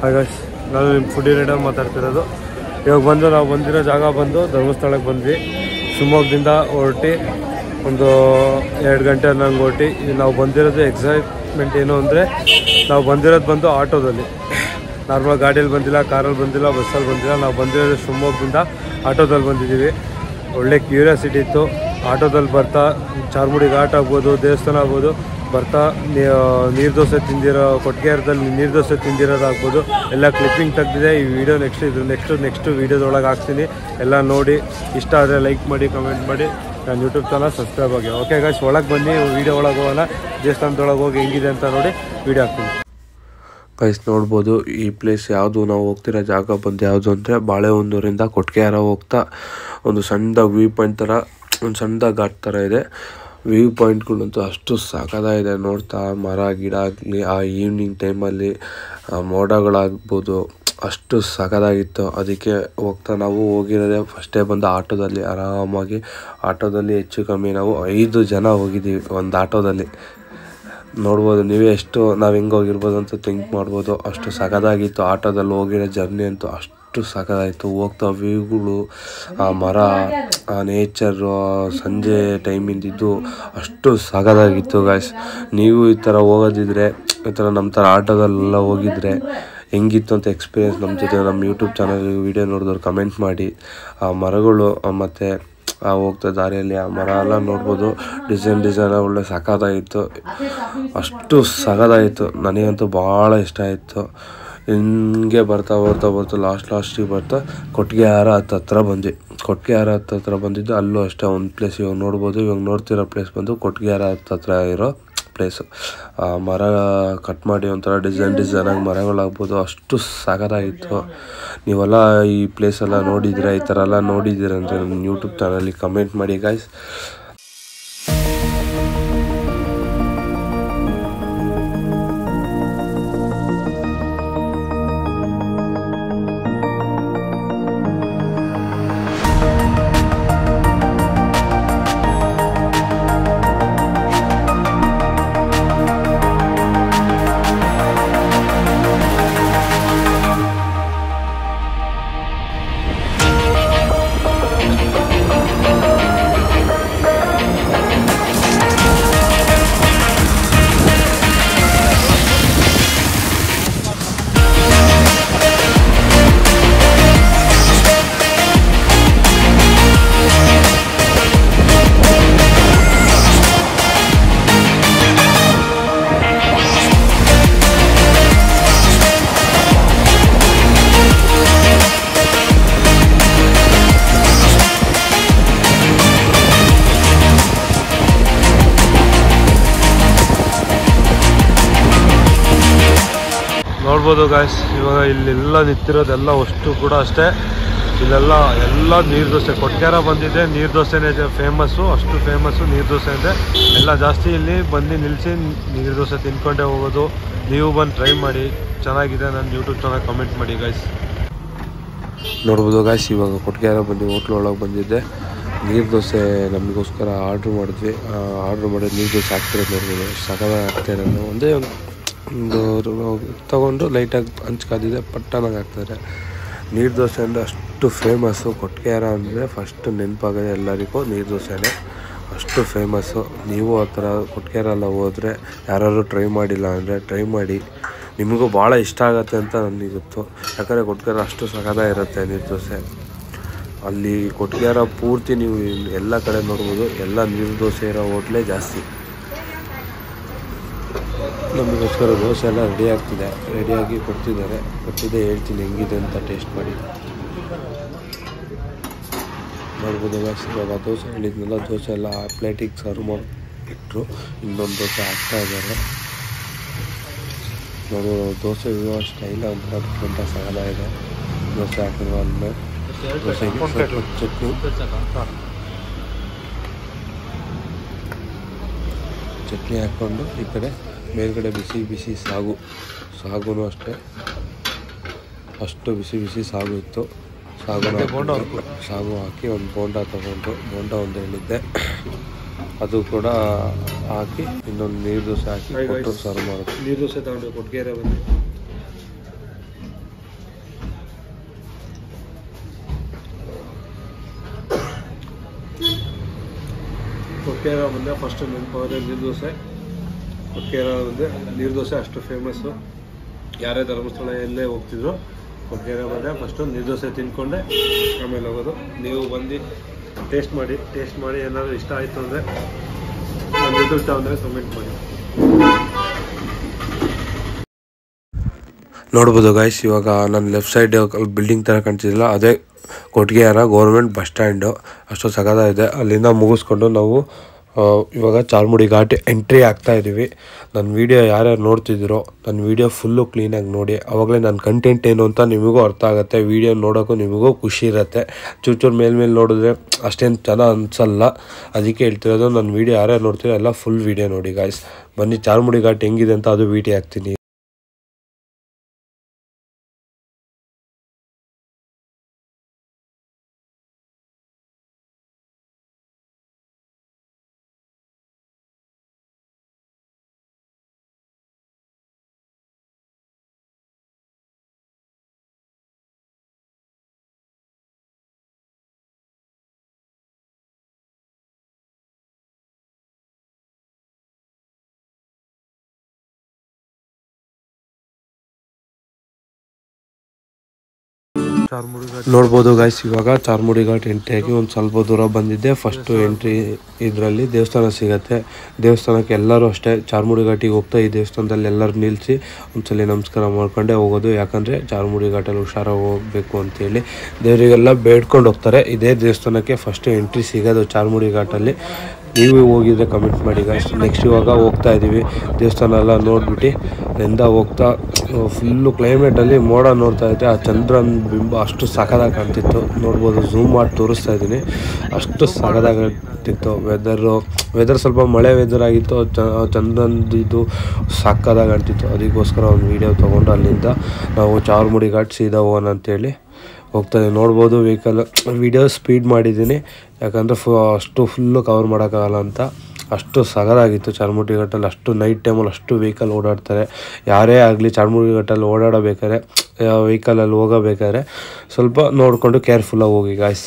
ಹಾಗೆ ನಾನು ನಿಮ್ಮ ಫುಡ್ ರೈಡರ್ ಮಾತಾಡ್ತಿರೋದು ಇವಾಗ ಬಂದು ನಾವು ಬಂದಿರೋ ಜಾಗ ಬಂದು ಧರ್ಮಸ್ಥಳಕ್ಕೆ ಬಂದ್ವಿ ಶಿವಮೊಗ್ಗದಿಂದ ಹೊರಟಿ ಒಂದು ಎರಡು ಗಂಟೆ ನಂಗೆ ಹೊರಟಿ ಇಲ್ಲಿ ನಾವು ಬಂದಿರೋದು ಎಕ್ಸೈಟ್ಮೆಂಟ್ ಏನು ಅಂದರೆ ನಾವು ಬಂದಿರೋದು ಬಂದು ಆಟೋದಲ್ಲಿ ನಾರ್ಮಲ್ ಗಾಡಿಯಲ್ಲಿ ಬಂದಿಲ್ಲ ಕಾರಲ್ಲಿ ಬಂದಿಲ್ಲ ಬಸ್ಸಲ್ಲಿ ಬಂದಿಲ್ಲ ನಾವು ಬಂದಿರೋದು ಶಿವಮೊಗ್ಗದಿಂದ ಆಟೋದಲ್ಲಿ ಬಂದಿದ್ದೀವಿ ಒಳ್ಳೆ ಕ್ಯೂರಿಯಾಸಿಟಿ ಇತ್ತು ಆಟೋದಲ್ಲಿ ಬರ್ತಾ ಚಾರ್ಮುಡಿ ಘಾಟ್ ಆಗ್ಬೋದು ದೇವಸ್ಥಾನ ಆಗ್ಬೋದು ಬರ್ತಾ ನೀರು ದೋಸೆ ತಿಂದಿರೋ ಕೊಟ್ಟಿಗೆರದಲ್ಲಿ ನೀರು ದೋಸೆ ತಿಂದಿರೋದಾಗ್ಬೋದು ಎಲ್ಲ ಕ್ಲಿಪ್ಪಿಂಗ್ ತೆಗ್ದಿದೆ ಈ ವಿಡಿಯೋ ನೆಕ್ಸ್ಟ್ ಇದು ನೆಕ್ಸ್ಟು ನೆಕ್ಸ್ಟ್ ವೀಡಿಯೋದೊಳಗೆ ಹಾಕ್ತೀನಿ ಎಲ್ಲ ನೋಡಿ ಇಷ್ಟ ಆದರೆ ಲೈಕ್ ಮಾಡಿ ಕಮೆಂಟ್ ಮಾಡಿ ನಾನು ಯೂಟ್ಯೂಬ್ ಚಾನಲ್ ಸಬ್ಸ್ಕ್ರೈಬ್ ಆಗಿ ಓಕೆ ಗಾಯ್ಸ್ ಒಳಗೆ ಬನ್ನಿ ವೀಡಿಯೋ ಒಳಗೆ ಹೋಗೋಣ ದೇವಸ್ಥಾನದೊಳಗೆ ಹೋಗಿ ಹೆಂಗಿದೆ ಅಂತ ನೋಡಿ ವೀಡಿಯೋ ಹಾಕ್ತೀನಿ ಗೈಸ್ ನೋಡ್ಬೋದು ಈ ಪ್ಲೇಸ್ ಯಾವುದು ನಾವು ಹೋಗ್ತಿರೋ ಜಾಗ ಬಂದು ಯಾವುದು ಅಂದರೆ ಬಾಳೆಹೊನ್ನೂರಿಂದ ಕೊಟ್ಗೆಹಾರ ಹೋಗ್ತಾ ಒಂದು ಸಣ್ಣದ ವ್ಯೂ ಪಾಯಿಂಟ್ ಥರ ಒಂದು ಸಣ್ಣದ ಘಾಟ್ ಥರ ಇದೆ ವ್ಯೂ ಪಾಯಿಂಟ್ಗಳಂತೂ ಅಷ್ಟು ಸಖತ್ತಾಗಿದೆ ನೋಡ್ತಾ ಮರ ಗಿಡ ಆಗಲಿ ಆ ಈವ್ನಿಂಗ್ ಟೈಮಲ್ಲಿ ಮೋಡಗಳಾಗ್ಬೋದು ಅಷ್ಟು ಸಖತ್ತಾಗಿತ್ತು ಅದಕ್ಕೆ ಹೋಗ್ತಾ ನಾವು ಹೋಗಿರೋದೇ ಫಸ್ಟೇ ಬಂದು ಆಟೋದಲ್ಲಿ ಆರಾಮಾಗಿ ಆಟೋದಲ್ಲಿ ಹೆಚ್ಚು ಕಮ್ಮಿ ನಾವು ಐದು ಜನ ಹೋಗಿದ್ದೀವಿ ಒಂದು ಆಟೋದಲ್ಲಿ ನೋಡ್ಬೋದು ನೀವೇ ಎಷ್ಟು ನಾವು ಹೆಂಗೆ ಹೋಗಿರ್ಬೋದು ಅಂತ ಥಿಂಕ್ ಮಾಡ್ಬೋದು ಅಷ್ಟು ಸಖತ್ತಾಗಿತ್ತು ಆಟೋದಲ್ಲಿ ಹೋಗಿರೋ ಜರ್ನಿ ಅಂತೂ ಅಷ್ಟು ಸಖತ್ತಾಯಿತು ಹೋಗ್ತಾ ವ್ಯೂಗಳು ಆ ಮರ ಆ ನೇಚರು ಸಂಜೆ ಟೈಮಿಂದಿದ್ದು ಅಷ್ಟು ಸಖತ್ತಾಗಿತ್ತು ಗಾಯ್ಸ್ ನೀವು ಈ ಥರ ಹೋಗೋದಿದ್ರೆ ಈ ಥರ ನಮ್ಮ ಥರ ಆಟೋದಲ್ಲೆಲ್ಲ ಹೋಗಿದ್ರೆ ಹೆಂಗಿತ್ತು ಅಂತ ಎಕ್ಸ್ಪೀರಿಯೆನ್ಸ್ ನಮ್ಮ ಜೊತೆ ನಮ್ಮ ಯೂಟ್ಯೂಬ್ ಚಾನಲ್ ವಿಡಿಯೋ ನೋಡಿದವ್ರು ಕಮೆಂಟ್ ಮಾಡಿ ಆ ಮರಗಳು ಮತ್ತು ಆ ಹೋಗ್ತಾ ದಾರಿಯಲ್ಲಿ ಆ ಮರ ಎಲ್ಲ ನೋಡ್ಬೋದು ಡಿಸೈನ್ ಡಿಸೈನ್ ಒಳ್ಳೆ ಸಖತ್ತಾಗಿತ್ತು ಅಷ್ಟು ಸಖತ್ತಾಗಿತ್ತು ನನಗಂತೂ ಭಾಳ ಇಷ್ಟ ಆಯಿತು ಹಿಂಗೆ ಬರ್ತಾ ಬರ್ತಾ ಬರ್ತಾ ಲಾಸ್ಟ್ ಲಾಸ್ಟಿಗೆ ಬರ್ತಾ ಕೊಟ್ಟಿಗೆ ಹಾರ ಹತ್ತು ಹತ್ರ ಬಂದ್ವಿ ಕೊಟ್ಟಿಗೆ ಹಾರ ಹತ್ತು ಹತ್ರ ಬಂದಿದ್ದು ಅಲ್ಲೂ ಅಷ್ಟೇ ಒಂದು ಪ್ಲೇಸ್ ಇವಾಗ ನೋಡ್ಬೋದು ಇವಾಗ ನೋಡ್ತಿರೋ ಪ್ಲೇಸ್ ಬಂದು ಕೊಟ್ಟಿಗೆ ಹಾರ ಹತ್ತು ಹತ್ರ ಇರೋ ಪ್ಲೇಸು ಆ ಮರ ಕಟ್ ಮಾಡಿ ಒಂಥರ ಡಿಸೈನ್ ಡಿಸೈನಾಗಿ ಮರಗಳಾಗ್ಬೋದು ಅಷ್ಟು ಸಖತ್ತಾಗಿತ್ತು ನೀವೆಲ್ಲ ಈ ಪ್ಲೇಸೆಲ್ಲ ನೋಡಿದ್ರೆ ಈ ಥರ ಎಲ್ಲ ನೋಡಿದ್ದೀರ ಅಂದರೆ ನನ್ನ ಯೂಟ್ಯೂಬ್ ಚಾನಲ್ಲಿ ಕಮೆಂಟ್ ಮಾಡಿ ಗಾಯ್ಸ್ ನೋಡ್ಬೋದು ಗಾಯ್ಸ್ ಇವಾಗ ಇಲ್ಲೆಲ್ಲ ನಿಂತಿರೋದೆಲ್ಲ ಅಷ್ಟು ಕೂಡ ಅಷ್ಟೇ ಇಲ್ಲೆಲ್ಲ ಎಲ್ಲ ನೀರು ದೋಸೆ ಕೊಟ್ಟಾರ ಬಂದಿದೆ ನೀರು ದೋಸೆನೇ ಫೇಮಸ್ಸು ಅಷ್ಟು ಫೇಮಸ್ಸು ನೀರು ದೋಸೆ ಅಂದರೆ ಎಲ್ಲ ಜಾಸ್ತಿ ಇಲ್ಲಿ ಬಂದು ನಿಲ್ಲಿಸಿ ನೀರು ದೋಸೆ ತಿನ್ಕೊಂಡೇ ಹೋಗೋದು ನೀವು ಬಂದು ಟ್ರೈ ಮಾಡಿ ಚೆನ್ನಾಗಿದೆ ನನ್ನ ಯೂಟ್ಯೂಬ್ ಚಾನಲ್ ಕಮೆಂಟ್ ಮಾಡಿ ಗಾಯ್ಸ್ ನೋಡ್ಬೋದು ಗಾಯ್ಸ್ ಇವಾಗ ಕೊಟ್ಟಿಗೆಹಾರ ಬಂದು ಹೋಟ್ಲ್ ಒಳಗೆ ಬಂದಿದ್ದೆ ನೀರು ದೋಸೆ ನಮಗೋಸ್ಕರ ಆರ್ಡ್ರ್ ಮಾಡಿದ್ವಿ ಆರ್ಡ್ರ್ ಮಾಡಿ ನೀರು ದೋಸೆ ಹಾಕ್ತಿರೋದು ನೋಡ್ಬೋದು ಸಕಲ ಹಾಕ್ತಾಯಿರೋದು ಒಂದೇ ಒಂದು ಒಂದು ತೊಗೊಂಡು ಲೈಟಾಗಿ ಹಂಚ್ಕಾದಿದೆ ಪಟ್ಟನಾಗಿ ಹಾಕ್ತಾರೆ ನೀರು ದೋಸೆ ಅಂದರೆ ಅಷ್ಟು ಫೇಮಸ್ಸು ಕೊಟ್ಟಿಗೆಹಾರ ಅಂದರೆ ಫಸ್ಟ್ ನೆನಪಾಗೋದು ಎಲ್ಲರಿಗೂ ನೀರು ದೋಸೆನೇ ಅಷ್ಟು ಫೇಮಸ್ಸು ನೀವು ಆ ಥರ ಕೊಟ್ಟಿಗೆಹಾರ ಎಲ್ಲ ಹೋದರೆ ಯಾರಾದ್ರು ಟ್ರೈ ಮಾಡಿಲ್ಲ ಅಂದರೆ ಟ್ರೈ ಮಾಡಿ ನಿಮಗೂ ಭಾಳ ಇಷ್ಟ ಆಗುತ್ತೆ ಅಂತ ನನಗೆ ಗೊತ್ತು ಯಾಕಂದರೆ ಕೊಟ್ಟಿಗೆಹಾರ ಅಷ್ಟು ಸಖತ್ತಾಗಿರುತ್ತೆ ನೀರು ದೋಸೆ ಅಲ್ಲಿ ಕೊಟ್ಟಿಗೆಹಾರ ಪೂರ್ತಿ ನೀವು ಎಲ್ಲ ಕಡೆ ನೋಡ್ಬೋದು ಎಲ್ಲ ನೀರು ದೋಸೆ ಇರೋ ಹೋಟ್ಲೇ ಜಾಸ್ತಿ ನಮಗೋಸ್ಕರ ದೋಸೆ ಎಲ್ಲ ರೆಡಿ ಆಗ್ತಿದೆ ರೆಡಿಯಾಗಿ ಕೊಡ್ತಿದ್ದಾರೆ ಕೊಟ್ಟಿದ್ದೆ ಹೇಳ್ತೀನಿ ಹೆಂಗಿದೆ ಅಂತ ಟೇಸ್ಟ್ ಮಾಡಿ ನೋಡ್ಬೋದು guys, ಇವಾಗ ದೋಸೆ ಹೇಳಿದ್ನಲ್ಲ ದೋಸೆ ಎಲ್ಲ ಪ್ಲೇಟಿಗೆ ಸರ್ವ್ ಮಾಡಿ ಇಟ್ಟರು ಇನ್ನೊಂದು ದೋಸೆ ಹಾಕ್ತಾ ಇದ್ದಾರೆ ನೋಡು ದೋಸೆ ಇರೋ ಸ್ಟೈಲ್ ಅಂತ ತುಂಬ ಸಗಲ ಇದೆ ದೋಸೆ ಹಾಕಿದ್ರು ಅಲ್ಲೇ ದೋಸೆಗೆ ಸ್ವಲ್ಪ ಚಟ್ನಿ ಚಟ್ನಿ ಹಾಕ್ಕೊಂಡು ಈ ಕಡೆ ಮೇಲ್ಗಡೆ ಬಿಸಿ ಬಿಸಿ ಸಾಗು ಸಾಗುನು ಅಷ್ಟೇ ಅಷ್ಟು ಬಿಸಿ ಬಿಸಿ ಸಾಗು ಇತ್ತು ಸಾಗು ಸಾಗು ಹಾಕಿ ಒಂದು ಬೋಂಡ ತಗೊಂಡು ಬೋಂಡ ಒಂದು ಹೇಳಿದ್ದೆ ಅದು ಕೂಡ ಹಾಕಿ ಇನ್ನೊಂದು ನೀರು ದೋಸೆ ಹಾಕಿ ಕೊಟ್ಟು ಸರ್ವ್ ಮಾಡೋದು ನೀರು ದೋಸೆ ತಗೊಂಡು ಕೊಟ್ಟಿಗೆ ಬಂದು ಕೊಟ್ಟಿಗೆರ ಬಂದೆ ಫಸ್ಟ್ ನೆನಪಾಗೋದೆ ನೀರು ದೋಸೆ ಕೊಟ್ಟಿಗೆರ ಬಂದೆ ನೀರು ದೋಸೆ ಅಷ್ಟು ಫೇಮಸ್ಸು ಯಾರೇ ಧರ್ಮಸ್ಥಳ ಎಲ್ಲೇ ಹೋಗ್ತಿದ್ರು ಕೊಟ್ಟಿಗೆರ ಬಂದೆ ಫಸ್ಟು ನೀರು ದೋಸೆ ತಿಂದ್ಕೊಂಡೆ ಆಮೇಲೆ ಹೋಗೋದು ನೀವು ಬಂದು ಟೇಸ್ಟ್ ಮಾಡಿ ಟೇಸ್ಟ್ ಮಾಡಿ ಏನಾದರೂ ಇಷ್ಟ ಆಯಿತು ಅಂದರೆ ನನ್ನ ಯೂಟ್ಯೂಬ್ ಚಾನಲ್ಗೆ ಕಮೆಂಟ್ ಮಾಡಿ ನೋಡ್ಬೋದು ಗಾಯ್ಸ್ ಇವಾಗ ನನ್ನ ಲೆಫ್ಟ್ ಸೈಡ್ ಬಿಲ್ಡಿಂಗ್ ಥರ ಕಾಣ್ತಿದ್ದಿಲ್ಲ ಅದೇ ಕೊಟ್ಟಿಗೆಹಾರ ಗೌರ್ಮೆಂಟ್ ಬಸ್ ಸ್ಟ್ಯಾಂಡು ಅಷ್ಟು ಸಗದಾಗಿದೆ ಅಲ್ಲಿಂದ ಮುಗಿಸ್ಕೊಂಡು ನಾವು ಆ, ಇವಾಗ ಚಾಲ್ಮುಡಿ ಘಾಟ್ ಎಂಟ್ರಿ ಆಗ್ತಾ ಇದ್ದೀವಿ ನನ್ನ ವೀಡಿಯೋ ಯಾರ್ಯಾರು ನೋಡ್ತಿದ್ದೀರೋ ನನ್ನ ವೀಡಿಯೋ ಫುಲ್ಲು ಕ್ಲೀನಾಗಿ ನೋಡಿ ಆವಾಗಲೇ ನನ್ನ ಕಂಟೆಂಟ್ ಏನು ಅಂತ ನಿಮಗೂ ಅರ್ಥ ಆಗುತ್ತೆ ವೀಡಿಯೋ ನೋಡೋಕ್ಕೂ ನಿಮಗೂ ಖುಷಿ ಇರುತ್ತೆ ಚೂರು ಚೂರು ಮೇಲ್ಮೇಲೆ ನೋಡಿದ್ರೆ ಅಷ್ಟೇನು ಚೆನ್ನಾಗಿ ಅನಿಸಲ್ಲ ಅದಕ್ಕೆ ಹೇಳ್ತಿರೋದು ನನ್ನ ವೀಡಿಯೋ ಯಾರ್ಯಾರು ನೋಡ್ತೀರೋ ಎಲ್ಲ ಫುಲ್ ವೀಡಿಯೋ ನೋಡಿ ಗಾಯ್ಸ್ ಬನ್ನಿ ಚಾಲ್ಮುಡಿ ಘಾಟ್ ಹೆಂಗಿದೆ ಅಂತ ಅದು ವೀಡಿಯೋ ಹಾಕ್ತೀನಿ ಚಾರ್ಮುಡಿ ಘಾಟ್ ನೋಡ್ಬೋದು ಗಾಯ್ಸ್ ಇವಾಗ ಚಾರ್ಮುಡಿ ಘಾಟ್ ಎಂಟ್ರಿ ಆಗಿ ಒಂದು ಸ್ವಲ್ಪ ದೂರ ಬಂದಿದ್ದೆ ಫಸ್ಟು ಎಂಟ್ರಿ ಇದರಲ್ಲಿ ದೇವಸ್ಥಾನ ಸಿಗತ್ತೆ ದೇವಸ್ಥಾನಕ್ಕೆ ಎಲ್ಲರೂ ಅಷ್ಟೇ ಚಾರ್ಮುಡಿ ಘಾಟಿಗೆ ಹೋಗ್ತಾ ಈ ದೇವಸ್ಥಾನದಲ್ಲಿ ಎಲ್ಲರೂ ನಿಲ್ಲಿಸಿ ಒಂದ್ಸಲಿ ನಮಸ್ಕಾರ ಮಾಡ್ಕೊಂಡೇ ಹೋಗೋದು ಯಾಕಂದರೆ ಚಾರ್ಮುಡಿ ಘಾಟಲ್ಲಿ ಹುಷಾರಾಗಿ ಹೋಗ್ಬೇಕು ಅಂತೇಳಿ ದೇವರಿಗೆಲ್ಲ ಬೇಡ್ಕೊಂಡು ಹೋಗ್ತಾರೆ ಇದೇ ದೇವಸ್ಥಾನಕ್ಕೆ ಫಸ್ಟ್ ಎಂಟ್ರಿ ಸಿಗೋದು ಚಾರ್ಮುಡಿ ಘಾಟಲ್ಲಿ ನೀವು ಹೋಗಿದ್ರೆ ಕಮೆಂಟ್ ಮಾಡಿ ಗಾಯ್ಸ್ ನೆಕ್ಸ್ಟ್ ಇವಾಗ ಹೋಗ್ತಾ ಇದ್ದೀವಿ ದೇವಸ್ಥಾನ ಎಲ್ಲ ನೋಡ್ಬಿಟ್ಟು ಅಲ್ಲಿಂದ ಹೋಗ್ತಾ ಫುಲ್ಲು ಕ್ಲೈಮೇಟಲ್ಲಿ ಮೋಡ ನೋಡ್ತಾ ಇದ್ದೆ ಆ ಚಂದ್ರನ ಬಿಂಬ ಅಷ್ಟು ಸಖದಾಗಿ ಕಾಣ್ತಿತ್ತು ನೋಡ್ಬೋದು ಝೂಮ್ ಮಾಡಿ ತೋರಿಸ್ತಾ ಇದ್ದೀನಿ ಅಷ್ಟು ಸಖದಾಗಿರ್ತಿತ್ತು ವೆದರು ವೆದರ್ ಸ್ವಲ್ಪ ಮಳೆ ವೆದರ್ ಆಗಿತ್ತು ಚ ಚಂದ್ರನ್ದು ಇದು ಸಕ್ಕದಾಗಿ ಕಾಣ್ತಿತ್ತು ಅದಕ್ಕೋಸ್ಕರ ಒಂದು ವೀಡಿಯೋ ತೊಗೊಂಡು ಅಲ್ಲಿಂದ ನಾವು ಚಾರ್ಮುಡಿ ಘಾಟ್ ಸೀದಾ ಹೋಗೋಣ ಅಂತೇಳಿ ಹೋಗ್ತಾ ಇದ್ದೀವಿ ನೋಡ್ಬೋದು ವೆಹಿಕಲ್ ವಿಡಿಯೋ ಸ್ಪೀಡ್ ಮಾಡಿದ್ದೀನಿ ಯಾಕಂದರೆ ಫು ಅಷ್ಟು ಫುಲ್ಲು ಕವರ್ ಮಾಡೋಕ್ಕಾಗಲ್ಲ ಅಂತ ಅಷ್ಟು ಸಗದಾಗಿತ್ತು ಚಾರ್ಮುಡಿ ಘಟ್ಟಲ್ಲಿ ಅಷ್ಟು ನೈಟ್ ಟೈಮಲ್ಲಿ ಅಷ್ಟು ವೆಹಿಕಲ್ ಓಡಾಡ್ತಾರೆ ಯಾರೇ ಆಗಲಿ ಚಾರ್ಮುಡಿ ಘಟ್ಟಲ್ಲಿ ಓಡಾಡಬೇಕಾದ್ರೆ ವೆಹಿಕಲಲ್ಲಿ ಹೋಗಬೇಕಾದ್ರೆ ಸ್ವಲ್ಪ ನೋಡಿಕೊಂಡು ಕೇರ್ಫುಲ್ಲಾಗಿ ಹೋಗಿ ಗಾಯ್ಸ್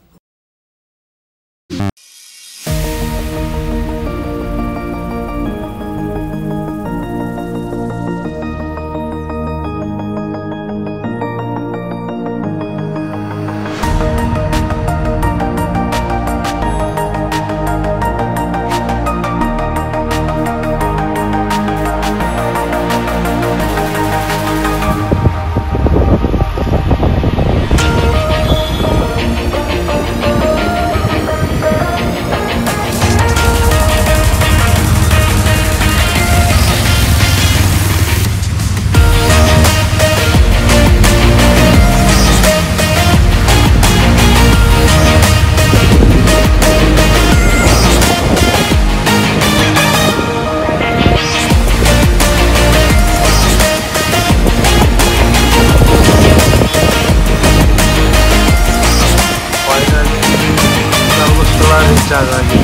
ಫೈನಲಿ ಧರ್ಮಸ್ಥಳ ರೀಚ್ ಆಗಿ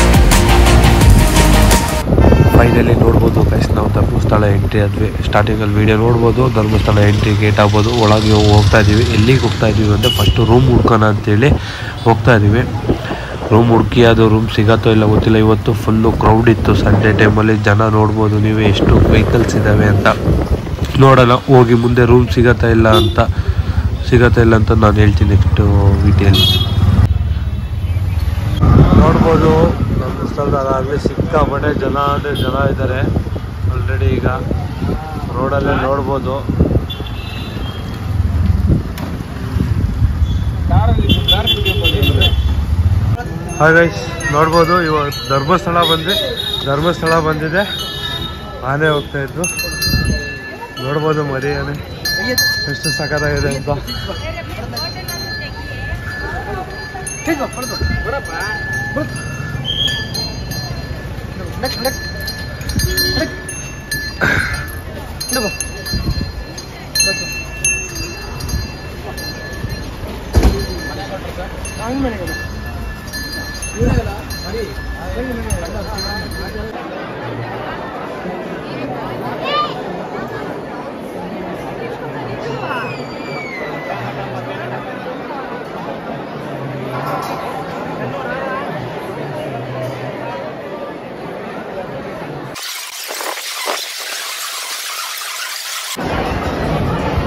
ಫೈನಲಿ ನೋಡ್ಬೋದು ಗೈಸ್ ನಾವು ಧರ್ಮಸ್ಥಳ ಎಂಟ್ರಿ ಆದ್ವಿ ಸ್ಟಾರ್ಟಿಂಗಲ್ಲಿ ವೀಡಿಯೋ ನೋಡ್ಬೋದು ಧರ್ಮಸ್ಥಳ ಎಂಟ್ರಿ ಗೇಟ್ ಆಗ್ಬೋದು ಒಳಗೆ ಹೋಗ್ತಾ ಇದ್ದೀವಿ ಎಲ್ಲಿಗೆ ಹೋಗ್ತಾ ಇದ್ದೀವಿ ಅಂದರೆ ಫಸ್ಟು ರೂಮ್ ಹುಡ್ಕೋಣ ಅಂತೇಳಿ ಹೋಗ್ತಾ ಇದ್ದೀವಿ ರೂಮ್ ಹುಡುಕಿ ಅದು ರೂಮ್ ಸಿಗತ್ತೋ ಇಲ್ಲ ಗೊತ್ತಿಲ್ಲ ಇವತ್ತು ಫುಲ್ಲು ಕ್ರೌಡ್ ಇತ್ತು ಸಂಡೇ ಟೈಮಲ್ಲಿ ಜನ ನೋಡ್ಬೋದು ನೀವು ಎಷ್ಟು ವೆಹಿಕಲ್ಸ್ ಇದ್ದಾವೆ ಅಂತ ನೋಡೋಣ ಹೋಗಿ ಮುಂದೆ ರೂಮ್ ಸಿಗತ್ತಾ ಇಲ್ಲ ಅಂತ ಸಿಗತ್ತಾ ಇಲ್ಲ ಅಂತ ನಾನು ಹೇಳ್ತೀನಿ ನೆಕ್ಸ್ಟ್ ವಿಡಿಯೋಲಿ ನೋಡ್ಬೋದು ಧರ್ಮಸ್ಥಳದಾಗಲಿ ಸಿಕ್ಕಾಪಟ್ಟೆ ಜನ ಅಂದರೆ ಜನ ಇದ್ದಾರೆ ಆಲ್ರೆಡಿ ಈಗ ರೋಡಲ್ಲೇ ನೋಡ್ಬೋದು ಹಾಯ್ ಗೈಸ್ ನೋಡ್ಬೋದು ಇವಾಗ ಧರ್ಮಸ್ಥಳ ಬಂದು ಧರ್ಮಸ್ಥಳ ಬಂದಿದೆ ಆನೆ ಹೋಗ್ತಾ ಇದ್ದು ನೋಡ್ಬೋದು ಮರಿ ಆನೆ ಎಷ್ಟು ಸಖತ್ತಾಗಿದೆ ಅಂತ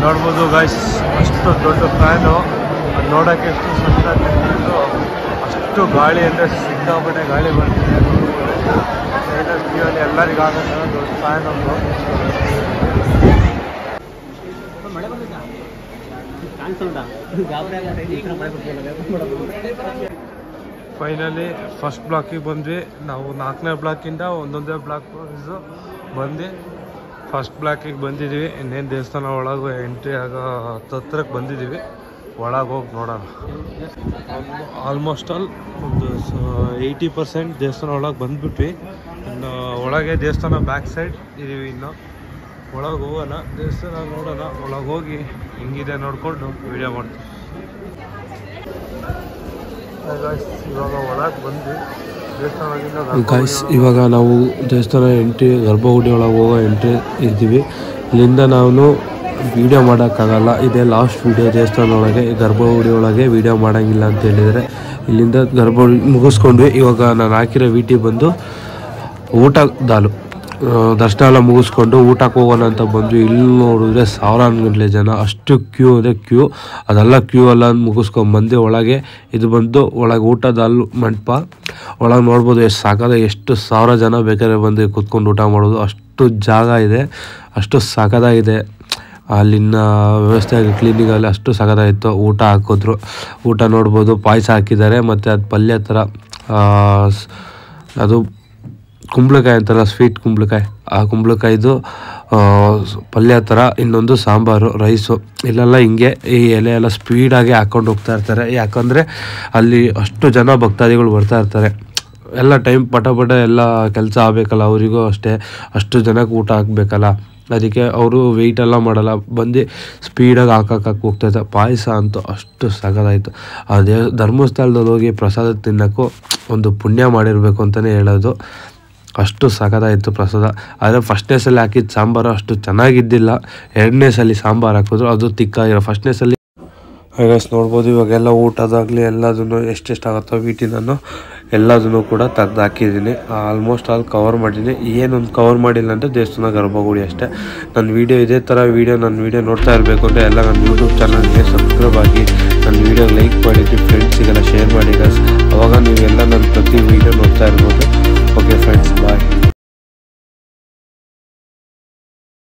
ನೋಡ್ಬೋದು ಗಾಯ್ಸ್ ಅಷ್ಟು ದೊಡ್ಡ ಫ್ಯಾನು ಅದು ನೋಡೋಕ್ಕೆ ಎಷ್ಟು ಸಂತ ಅಷ್ಟು ಗಾಳಿ ಅಂದರೆ ಸಿಕ್ಕಾಪಟ್ಟೆ ಗಾಳಿ ಬರ್ತಿದೆ ಮೈನಸ್ ಅಲ್ಲಿ ಎಲ್ಲರಿಗೂ ಆಗುತ್ತೆ ದೊಡ್ಡ ಫ್ಯಾನ್ ಒಂದು ಫೈನಲಿ ಫಸ್ಟ್ ಬ್ಲಾಕಿಗೆ ಬಂದ್ವಿ ನಾವು ನಾಲ್ಕನೇ ಬ್ಲಾಕಿಂದ ಒಂದೊಂದೇ ಬ್ಲಾಕ್ ಬಂದು ಫಸ್ಟ್ ಬ್ಲಾಕಿಗೆ ಬಂದಿದ್ದೀವಿ ಇನ್ನೇನು ದೇವಸ್ಥಾನ ಒಳಗೆ ಎಂಟ್ರಿ ಆಗೋ ಹತ್ರಕ್ಕೆ ಬಂದಿದ್ದೀವಿ ಒಳಗೆ ಹೋಗಿ ನೋಡೋಣ ಆಲ್ಮೋಸ್ಟ್ ಆಲ್ ಒಂದು ಏಯ್ಟಿ ಪರ್ಸೆಂಟ್ ದೇವಸ್ಥಾನ ಒಳಗೆ ಬಂದ್ಬಿಟ್ವಿ ಇನ್ನು ಒಳಗೆ ದೇವಸ್ಥಾನ ಬ್ಯಾಕ್ ಸೈಡ್ ಇದೀವಿ ಇನ್ನು ಒಳಗೆ ಹೋಗೋಣ ದೇವಸ್ಥಾನ ನೋಡೋಣ ಒಳಗೆ ಹೋಗಿ ಹೆಂಗಿದೆ ನೋಡಿಕೊಂಡು ವಿಡಿಯೋ ಮಾಡ್ತೀವಿ ಇವಾಗ ಒಳಗೆ ಬಂದ್ವಿ ದೇವಸ್ಥಾನದಿಂದ ಗಾಯ್ಸ್ ಇವಾಗ ನಾವು ದೇವಸ್ಥಾನ ಎಂಟ್ರಿ ಗರ್ಭಗುಡಿ ಒಳಗೆ ಹೋಗೋ ಎಂಟ್ರಿ ಇದ್ದೀವಿ ಇಲ್ಲಿಂದ ನಾವು ವಿಡಿಯೋ ಮಾಡೋಕ್ಕಾಗಲ್ಲ ಇದೇ ಲಾಸ್ಟ್ ವಿಡಿಯೋ ದೇವಸ್ಥಾನ ಒಳಗೆ ಗರ್ಭಗುಡಿ ಒಳಗೆ ವಿಡಿಯೋ ಮಾಡೋಂಗಿಲ್ಲ ಅಂತ ಹೇಳಿದರೆ ಇಲ್ಲಿಂದ ಗರ್ಭಗುಡಿ ಮುಗಿಸ್ಕೊಂಡ್ವಿ ಇವಾಗ ನಾನು ಹಾಕಿರೋ ವಿ ಟಿ ಬಂದು ಊಟ ದಾಲು ಆ, ದರ್ಶನ ಎಲ್ಲ ಮುಗಿಸ್ಕೊಂಡು ಊಟಕ್ಕೆ ಹೋಗೋಣ ಅಂತ ಬಂದ್ವಿ ಇಲ್ಲಿ ನೋಡಿದ್ರೆ ಸಾವಿರಾರು ಗಂಟಲೆ ಜನ ಅಷ್ಟು ಕ್ಯೂ ಇದೆ ಕ್ಯೂ ಅದೆಲ್ಲ ಕ್ಯೂ ಎಲ್ಲ ಮುಗಿಸ್ಕೊಂಡು ಬಂದು ಒಳಗೆ ಇದು ಬಂದು ಒಳಗೆ ಊಟದ ಅಲ್ಲಿ ಮಂಟಪ ಒಳಗೆ ನೋಡ್ಬೋದು ಎಷ್ಟು ಸಾಕಾದ ಎಷ್ಟು ಸಾವಿರ ಜನ ಬೇಕಾದ್ರೆ ಬಂದು ಕೂತ್ಕೊಂಡು ಊಟ ಮಾಡೋದು ಅಷ್ಟು ಜಾಗ ಇದೆ ಅಷ್ಟು ಸಾಕಾಗಿದೆ ಅಲ್ಲಿನ ವ್ಯವಸ್ಥೆ ಕ್ಲೀನಿಂಗ್ ಅಲ್ಲಿ ಅಷ್ಟು ಸಗದಾಗಿತ್ತು ಊಟ ಹಾಕಿದ್ರು ಊಟ ನೋಡ್ಬೋದು ಪಾಯಸ ಹಾಕಿದ್ದಾರೆ ಮತ್ತು ಅದು ಪಲ್ಯ ಥರ ಆ, ಸ್- ಅದು ಕುಂಬಳಕಾಯಿ ಅಂತಾರ ಸ್ವೀಟ್ ಕುಂಬಳಕಾಯಿ ಆ ಕುಂಬಳಕಾಯಿದು ಆ, ಸ್- ಪಲ್ಯ ಥರ ಇನ್ನೊಂದು ಸಾಂಬಾರು ರೈಸು ಇಲ್ಲೆಲ್ಲ ಹಿಂಗೆ ಈ ಎಲೆ ಎಲ್ಲ ಸ್ಪೀಡಾಗಿ ಹಾಕೊಂಡು ಹೋಗ್ತಾ ಇರ್ತಾರೆ ಯಾಕಂದರೆ ಅಲ್ಲಿ ಅಷ್ಟು ಜನ ಭಕ್ತಾದಿಗಳು ಬರ್ತಾ ಇರ್ತಾರೆ ಎಲ್ಲ ಟೈಮ್ ಪಟ ಪಟ ಎಲ್ಲ ಕೆಲಸ ಆಗಬೇಕಲ್ಲ ಅವರಿಗೂ ಅಷ್ಟೇ ಅಷ್ಟು ಜನಕ್ಕೆ ಊಟ ಹಾಕ್ಬೇಕಲ್ಲ ಅದಕ್ಕೆ ಅವರು ವೆಯ್ಟ್ ಎಲ್ಲ ಮಾಡಲ್ಲ ಬಂದು ಸ್ಪೀಡಾಗಿ ಹಾಕಕ್ಕೆ ಹೋಗ್ತಾ ಇದ್ದಾರೆ ಪಾಯಸ ಅಂತೂ ಅಷ್ಟು ಸಗದಾಯಿತು ಅದೇ ಧರ್ಮಸ್ಥಳದಲ್ಲಿ ಹೋಗಿ ಪ್ರಸಾದ ತಿನ್ನೋಕ್ಕೂ ಒಂದು ಪುಣ್ಯ ಮಾಡಿರಬೇಕು ಅಂತಲೇ ಹೇಳೋದು ಅಷ್ಟು ಸಖತ್ತಾಯಿತು ಪ್ರಸಾದ ಆದರೆ ಫಸ್ಟ್ನೇ ಸಲ ಹಾಕಿದ ಸಾಂಬಾರು ಅಷ್ಟು ಚೆನ್ನಾಗಿದ್ದಿಲ್ಲ ಎರಡನೇ ಸಲ ಸಾಂಬಾರು ಹಾಕಿದ್ರು ಅದು ತಿಕ್ಕಾಗಿರೋ ಫಸ್ಟ್ನೇ ಸಲ ಹಾಗಾಗಿ ನೋಡ್ಬೋದು ಇವಾಗೆಲ್ಲ ಊಟದಾಗಲಿ ಎಲ್ಲದನ್ನು ಎಷ್ಟೆಷ್ಟು ಆಗುತ್ತೋ ವೀಟಿನನ್ನು ಎಲ್ಲದನ್ನು ಕೂಡ ತೆಗ್ದು ಹಾಕಿದ್ದೀನಿ ಆಲ್ಮೋಸ್ಟ್ ಆಲ್ ಕವರ್ ಮಾಡಿದ್ದೀನಿ ಏನೊಂದು ಕವರ್ ಮಾಡಿಲ್ಲ ಅಂದರೆ ದೇವಸ್ಥಾನ ಗರ್ಭಗುಡಿ ಅಷ್ಟೇ ನನ್ನ ವೀಡಿಯೋ ಇದೇ ಥರ ವೀಡಿಯೋ ನನ್ನ ವೀಡಿಯೋ ನೋಡ್ತಾ ಇರಬೇಕು ಅಂದರೆ ಎಲ್ಲ ನನ್ನ ಯೂಟ್ಯೂಬ್ ಚಾನಲ್ಗೆ ಸಬ್ಸ್ಕ್ರೈಬ್ ಆಗಿ ನನ್ನ ವೀಡಿಯೋ ಲೈಕ್ ಮಾಡಿ ಫ್ರೆಂಡ್ಸಿಗೆಲ್ಲ ಶೇರ್